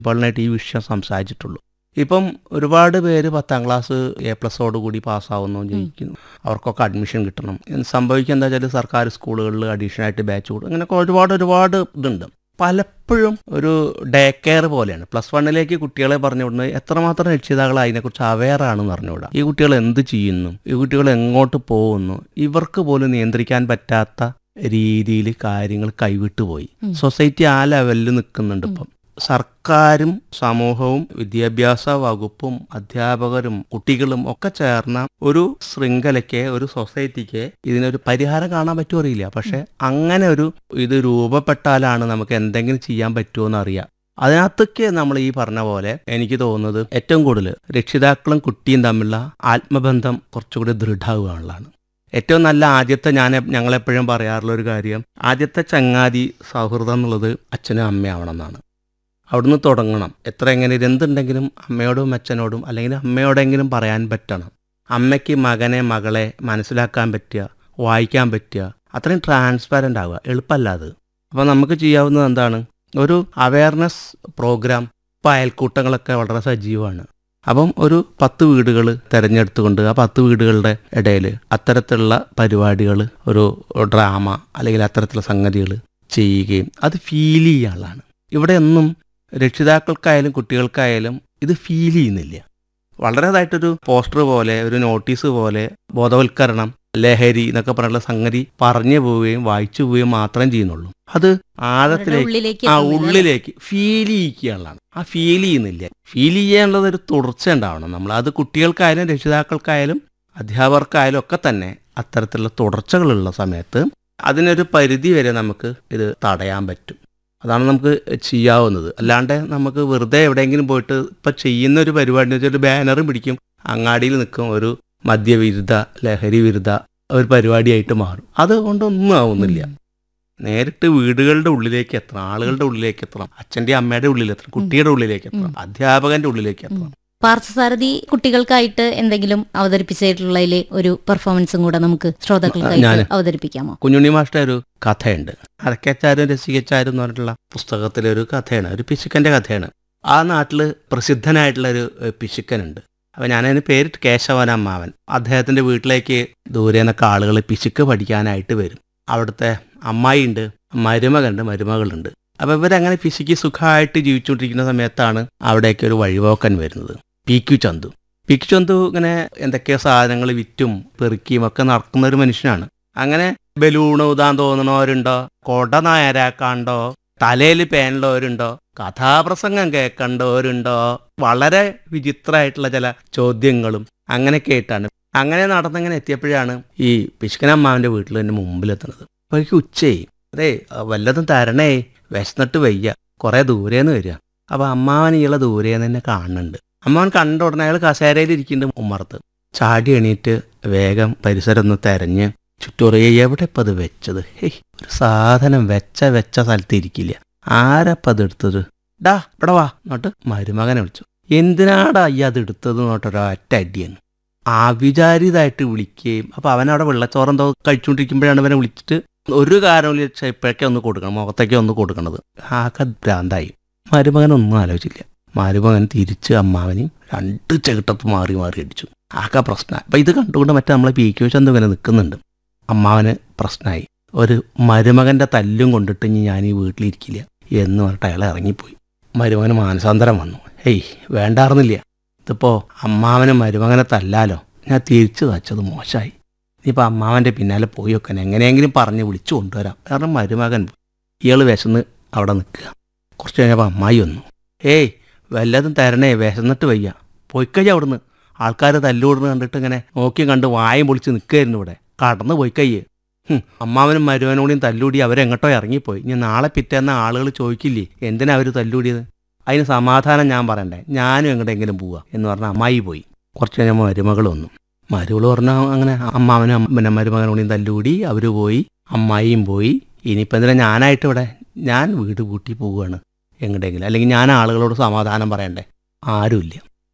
പ്രിൻസിപ്പാളിനായിട്ട് ഈ വിഷയം സംസാരിച്ചിട്ടുള്ളൂ ഇപ്പം ഒരുപാട് പേര് പത്താം ക്ലാസ് എ പ്ലസോട് കൂടി പാസ്സാവുന്നു ജയിക്കുന്നു അവർക്കൊക്കെ അഡ്മിഷൻ കിട്ടണം എന്ന് സംഭവിക്കുക എന്താ വെച്ചാൽ സർക്കാർ സ്കൂളുകളിൽ അഡീഷണൽ ബാച്ച് കൂടും അങ്ങനെയൊക്കെ ഒരുപാട് ഒരുപാട് ഇതുണ്ട് പലപ്പോഴും ഒരു ഡേ കെയർ പോലെയാണ് പ്ലസ് വണ്ണിലേക്ക് കുട്ടികളെ പറഞ്ഞു വിടുന്നത് എത്രമാത്രം രക്ഷിതാക്കൾ അതിനെക്കുറിച്ച് അവെയർ ആണെന്ന് അറിഞ്ഞുകൂടാ ഈ കുട്ടികൾ എന്ത് ചെയ്യുന്നു ഈ കുട്ടികൾ എങ്ങോട്ട് പോകുന്നു ഇവർക്ക് പോലും നിയന്ത്രിക്കാൻ പറ്റാത്ത രീതിയിൽ കാര്യങ്ങൾ കൈവിട്ടു പോയി ഉം. സൊസൈറ്റി ആ ലെവലിൽ നിൽക്കുന്നുണ്ട് ഇപ്പം സർക്കാരും സമൂഹവും വിദ്യാഭ്യാസ വകുപ്പും അധ്യാപകരും കുട്ടികളും ഒക്കെ ചേർന്ന ഒരു ശൃംഖലയ്ക്ക് ഒരു സൊസൈറ്റിക്ക് ഇതിനൊരു പരിഹാരം കാണാൻ പറ്റുമോ അറിയില്ല പക്ഷെ അങ്ങനെ ഒരു ഇത് രൂപപ്പെട്ടാലാണ് നമുക്ക് എന്തെങ്കിലും ചെയ്യാൻ പറ്റുമോ എന്ന് അറിയാം അതിനകത്തൊക്കെ നമ്മൾ ഈ പറഞ്ഞ പോലെ എനിക്ക് തോന്നുന്നത് ഏറ്റവും കൂടുതൽ രക്ഷിതാക്കളും കുട്ടിയും തമ്മിലുള്ള ആത്മബന്ധം കുറച്ചുകൂടി ദൃഢമാവുകയാണുള്ളതാണ് ഏറ്റവും നല്ല ആദ്യത്തെ ഞാൻ ഞങ്ങളെപ്പോഴും പറയാറുള്ള ഒരു കാര്യം ആദ്യത്തെ ചങ്ങാതി സൗഹൃദം എന്നുള്ളത് അച്ഛനും അമ്മയാവണം എന്നാണ് അവിടുന്ന് തുടങ്ങണം എത്ര എങ്ങനെ എന്തുണ്ടെങ്കിലും അമ്മയോടും അച്ഛനോടും അല്ലെങ്കിൽ അമ്മയോടെങ്കിലും പറയാൻ പറ്റണം അമ്മയ്ക്ക് മകനെ മകളെ മനസ്സിലാക്കാൻ പറ്റുക വായിക്കാൻ പറ്റുക അത്രയും ട്രാൻസ്പാരൻ്റ് ആവുക എളുപ്പമല്ല അത് അപ്പോൾ നമുക്ക് ചെയ്യാവുന്നത് എന്താണ് ഒരു അവയർനെസ് പ്രോഗ്രാം ഇപ്പോൾ അയൽക്കൂട്ടങ്ങളൊക്കെ വളരെ സജീവമാണ് അപ്പം ഒരു പത്ത് വീടുകൾ തിരഞ്ഞെടുത്തുകൊണ്ട് ആ പത്ത് വീടുകളുടെ ഇടയിൽ അത്തരത്തിലുള്ള പരിപാടികൾ ഒരു ഡ്രാമ അല്ലെങ്കിൽ അത്തരത്തിലുള്ള സംഗതികൾ ചെയ്യുകയും അത് ഫീൽ ചെയ്യാനുള്ളതാണ് ഇവിടെ ഒന്നും രക്ഷിതാക്കൾക്കായാലും കുട്ടികൾക്കായാലും ഇത് ഫീൽ ചെയ്യുന്നില്ല വളരെതായിട്ടൊരു പോസ്റ്റർ പോലെ ഒരു നോട്ടീസ് പോലെ ബോധവൽക്കരണം ലഹരി എന്നൊക്കെ പറഞ്ഞുള്ള സംഗതി പറഞ്ഞു പോവുകയും വായിച്ചു പോവുകയും മാത്രം ചെയ്യുന്നുള്ളൂ അത് അവരുടെ ആഴത്തിലേക്ക് ഉള്ളിലേക്ക് ആ എത്തുന്നില്ല. ഉള്ളിലേക്ക് ഫീൽ ചെയ്യിക്കുകയുള്ളതാണ് ആ ഫീൽ ചെയ്യുന്നില്ല ഫീൽ ചെയ്യാനുള്ളത് ഒരു തുടർച്ച ഉണ്ടാവണം നമ്മൾ അത് കുട്ടികൾക്കായാലും രക്ഷിതാക്കൾക്കായാലും അധ്യാപകർക്കായാലും ഒക്കെ തന്നെ അത്തരത്തിലുള്ള തുടർച്ചകളുള്ള സമയത്ത് അതിനൊരു പരിധി വരെ നമുക്ക് ഇത് തടയാൻ പറ്റും അതാണ് നമുക്ക് ചെയ്യാവുന്നത് അല്ലാണ്ട് നമുക്ക് വെറുതെ എവിടെയെങ്കിലും പോയിട്ട് ഇപ്പം ചെയ്യുന്ന ഒരു പരിപാടി എന്ന് വെച്ചാൽ ഒരു ബാനറും പിടിക്കും അങ്ങാടിയിൽ നിൽക്കും ഒരു മദ്യവിരുദ്ധ ലഹരി വിരുദ്ധ ഒരു പരിപാടിയായിട്ട് മാറും അതുകൊണ്ടൊന്നും ആവുന്നില്ല നേരിട്ട് വീടുകളുടെ ഉള്ളിലേക്ക് എത്തണം ആളുകളുടെ ഉള്ളിലേക്ക് എത്തണം അച്ഛൻ്റെ അമ്മയുടെ ഉള്ളിൽ എത്തണം കുട്ടിയുടെ ഉള്ളിലേക്ക് എത്തണം അധ്യാപകന്റെ ഉള്ളിലേക്ക് എത്തണം പാർത്ഥസാരഥി കുട്ടികൾക്കായിട്ട് എന്തെങ്കിലും അവതരിപ്പിച്ചിട്ടുള്ളതിലെ ഒരു പെർഫോമൻസും കൂടെ നമുക്ക് ശ്രോതാക്കൾക്കായിട്ട് ഞാന്. അവതരിപ്പിക്കാമോ കുഞ്ഞുണ്ണി മാഷ്ട ഒരു കഥയുണ്ട് അരക്കച്ചാരും രസികച്ചാരും എന്ന് പറഞ്ഞിട്ടുള്ള പുസ്തകത്തിലെ ഒരു കഥയാണ് ഒരു പിശുക്കന്റെ കഥയാണ് ആ നാട്ടിൽ പ്രസിദ്ധനായിട്ടുള്ള ഒരു ഏഹ്, പിശുക്കനുണ്ട് അപ്പം ഞാനതിന് പേരിട്ട് കേശവൻ അമ്മാവൻ അദ്ദേഹത്തിന്റെ വീട്ടിലേക്ക് ദൂരെ നിന്നൊക്കെ ആളുകൾ പിശുക്ക് പഠിക്കാനായിട്ട് വരും അവിടുത്തെ അമ്മായിയുണ്ട് മരുമകളുണ്ട് മരുമകളുണ്ട് അപ്പം ഇവരങ്ങനെ പിശുക്ക് സുഖമായിട്ട് ജീവിച്ചുകൊണ്ടിരിക്കുന്ന സമയത്താണ് അവിടേക്ക് ഒരു വഴിപോക്കൻ വരുന്നത് P Q Chandu P Q Chandu ഇങ്ങനെ എന്തൊക്കെയോ സാധനങ്ങൾ വിറ്റും പെറുക്കിയും ഒക്കെ നടക്കുന്ന ഒരു മനുഷ്യനാണ് അങ്ങനെ ബലൂണ് ഊതാൻ തോന്നണവരുണ്ടോ കൊട നായരാക്കാണ്ടോ തലയിൽ പേനുള്ളവരുണ്ടോ കഥാപ്രസംഗം കേൾക്കേണ്ടവരുണ്ടോ വളരെ വിചിത്രമായിട്ടുള്ള ചില ചോദ്യങ്ങളും അങ്ങനെയൊക്കെ ആയിട്ടാണ് അങ്ങനെ നടന്നിങ്ങനെ എത്തിയപ്പോഴാണ് ഈ പിശുക്കനമ്മാവിൻ്റെ വീട്ടിൽ എൻ്റെ മുമ്പിലെത്തുന്നത് അപ്പോഴേക്ക് ഉച്ചയായി അതേ വല്ലതും തരണേ വിശന്നിട്ട് വയ്യ കുറേ ദൂരേന്ന് വരിക അപ്പോൾ അമ്മാവൻ ഇയാളെ ദൂരേന്ന് തന്നെ കാണുന്നുണ്ട് അമ്മാവൻ കണ്ട ഉടനെ അയാൾ കസേരയിൽ ഇരിക്കുന്നുണ്ട് ഉമ്മർത്ത് ചാടി എണീറ്റ് വേഗം പരിസരം ഒന്ന് തെരഞ്ഞ് ചുറ്റോറേ എവിടെ ഇപ്പം അത് വെച്ചത് ഹേയ് ഒരു സാധനം വെച്ച വെച്ച സ്ഥലത്ത് ഇരിക്കില്ല ആരപ്പം അത് എടുത്തത് ഡാ ഇവിടെ വാ എന്നിട്ട് മരുമകനെ വിളിച്ചു എന്തിനാടാ ഈ അത് എടുത്തത് എന്നോട്ടൊരൊറ്റ അടിയാണ് അവിചാരിതായിട്ട് വിളിക്കുകയും അപ്പം അവനവിടെ വെള്ളച്ചോറ് എന്തോ കഴിച്ചുകൊണ്ടിരിക്കുമ്പോഴാണ് അവനെ വിളിച്ചിട്ട് ഒരു കാരണമില്ല ഇപ്പോഴൊക്കെ ഒന്ന് കൊടുക്കണം മുഖത്തേക്ക് ഒന്ന് കൊടുക്കണത് ആകെ ഭ്രാന്തായി മരുമകനൊന്നും ആലോചിച്ചില്ല മരുമകൻ തിരിച്ച് അമ്മാവനെയും രണ്ട് ചെകിട്ടത്ത് മാറി മാറി അടിച്ചു ആകെ പ്രശ്നമായി അപ്പം ഇത് കണ്ടുകൊണ്ട് മറ്റേ നമ്മളെ പി ക്യു ചന്തു ഇങ്ങനെ നിൽക്കുന്നുണ്ട് അമ്മാവന് പ്രശ്നമായി ഒരു മരുമകന്റെ തല്ലും കൊണ്ടിട്ട് ഇനി ഞാൻ ഈ വീട്ടിലിരിക്കില്ല എന്ന് പറഞ്ഞിട്ട് അയാൾ ഇറങ്ങിപ്പോയി മരുമകന് മാനസാന്തരം വന്നു ഹേയ് വേണ്ടായിരുന്നില്ല ഇതിപ്പോൾ അമ്മാവന് മരുമകനെ തല്ലാലോ ഞാൻ തിരിച്ചു തച്ചത് മോശമായി ഇനിയിപ്പോൾ അമ്മാവൻ്റെ പിന്നാലെ പോയി വെക്കാൻ എങ്ങനെയെങ്കിലും പറഞ്ഞ് വിളിച്ചു കൊണ്ടുവരാം കാരണം മരുമകൻ പോയി ഇയാൾ വിശന്ന് അവിടെ നിൽക്കുക കുറച്ച് കഴിഞ്ഞപ്പോൾ അമ്മായി വന്നു ഏയ് വല്ലതും തരണേ വിശന്നിട്ട് വയ്യ പോയിക്കയ്യ അവിടുന്ന് ആൾക്കാർ തല്ലുകൂടുന്ന കണ്ടിട്ട് ഇങ്ങനെ നോക്കി കണ്ട് വായും പൊളിച്ച് നിൽക്കുകയായിരുന്നു ഇവിടെ കടന്നു പോയിക്കയ്യ് ഹും, അമ്മാവനും മരുവനോടെയും തല്ലൂടി അവരെങ്ങോട്ടോ ഇറങ്ങിപ്പോയി ഇനി നാളെ പിറ്റേന്ന ആളുകൾ ചോദിക്കില്ലേ എന്തിനാ അവർ തല്ലൂടിയത് അതിന് സമാധാനം ഞാൻ പറയണ്ടേ ഞാനും എങ്ങോട്ടെങ്കിലും പോവുക എന്ന് പറഞ്ഞ അമ്മായി പോയി കുറച്ച് കഴിഞ്ഞപ്പോൾ മരുമകൾ വന്നു മരുമകൾ പറഞ്ഞാൽ അങ്ങനെ അമ്മാവനും അമ്മ- പിന്നെ മരുമകനോടെയും തല്ലൂടി അവർ പോയി അമ്മായിയും പോയി ഇനിയിപ്പോൾ എന്തിനാ ഞാനായിട്ട് ഇവിടെ ഞാൻ വീട് പൂട്ടി പോവുകയാണ് എങ്ങോട്ടെങ്കിലും അല്ലെങ്കിൽ ഞാൻ ആളുകളോട് സമാധാനം പറയണ്ടേ ആരുമില്ല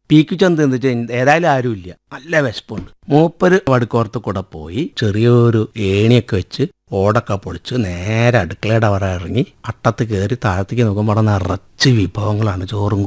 പീക്കു ചന്ത് എന്ന് വെച്ചാൽ ഏതായാലും ആരുമില്ല നല്ല വിശപ്പുണ്ട് മൂപ്പര് വടുക്കോർത്ത് കൂടെ പോയി ചെറിയൊരു ഏണിയൊക്കെ വെച്ച് ഓടൊക്കെ പൊളിച്ച് നേരെ അടുക്കളയുടെ അവിടെ ഇറങ്ങി അട്ടത്ത് കയറി താഴത്തേക്ക് നോക്കുമ്പോൾ അവിടെ നിറച്ച് വിഭവങ്ങളാണ് ചോറും